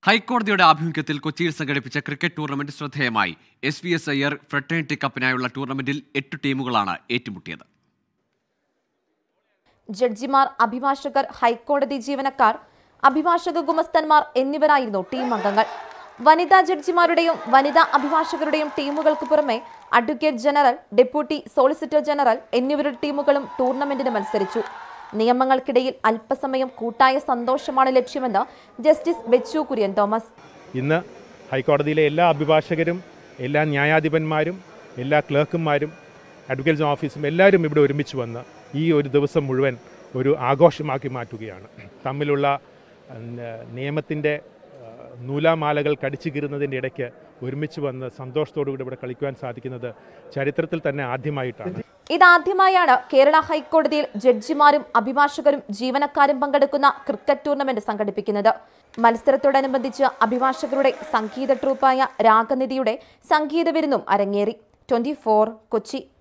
ഹൈക്കോടതിയുടെ ആഭിമുഖ്യത്തിൽ കൊച്ചിയിൽ സംഘടിപ്പിച്ച ക്രിക്കറ്റ് ടൂർണമെന്റ് ശ്രദ്ധേയമായി S V S Iyer fraternity കപ്പിനായുള്ള ടൂർണമെന്റിൽ എട്ട് ടീമുകളാണ് ഏറ്റുമുട്ടിയത് ജഡ്ജിമാർ അഭിഭാഷകർ ഹൈക്കോടതി ജീവനക്കാർ അഭിഭാഷക ഗുമസ്തന്മാർ എന്നിവരായിരുന്നു ടീം അംഗങ്ങൾ വനിതാ ജഡ്ജിമാരുടെയും വനിതാ അഭിഭാഷകരുടെയും ടീമുകൾക്ക് പുറമെ advocate general deputy solicitor general എന്നിവരുടെ ടീമുകളും ടൂർണമെന്റിന് മത്സരിച്ചു നിയമങ്ങൾക്കിടയിൽ അല്പസമയം കൂട്ടായ സന്തോഷമാണ് ലക്ഷ്യമെന്ന് ജസ്റ്റിസ് ബെച്ചു കുര്യൻ തോമസ് ഇന്ന് ഹൈക്കോടതിയിലെ എല്ലാ അഭിഭാഷകരും എല്ലാ ന്യായാധിപന്മാരും എല്ലാ ക്ലർക്കുമാരും അഡ്വക്കേറ്റ്സ് ഓഫീസും എല്ലാവരും ഇവിടെ ഒരുമിച്ച് വന്ന് ഈ ഒരു ദിവസം മുഴുവൻ ഒരു ആഘോഷമാക്കി മാറ്റുകയാണ് തമ്മിലുള്ള നിയമത്തിൻ്റെ നൂലാമാലകൾ കടിച്ചു കീറുന്നതിൻ്റെ ഇടയ്ക്ക് ഒരുമിച്ച് വന്ന് സന്തോഷത്തോടുകൂടി ഇവിടെ കളിക്കുവാൻ സാധിക്കുന്നത് ചരിത്രത്തിൽ തന്നെ ആദ്യമായിട്ടാണ് ഇതാദ്യമായാണ് കേരള ഹൈക്കോടതിയിൽ ജഡ്ജിമാരും അഭിഭാഷകരും ജീവനക്കാരും പങ്കെടുക്കുന്ന ക്രിക്കറ്റ് ടൂർണമെന്റ് സംഘടിപ്പിക്കുന്നത് മത്സരത്തോടനുബന്ധിച്ച് അഭിഭാഷകരുടെ സംഗീത ട്രൂപ്പായ രാഗനിധിയുടെ സംഗീത വിരുന്നും അരങ്ങേറി ട്വന്റി കൊച്ചി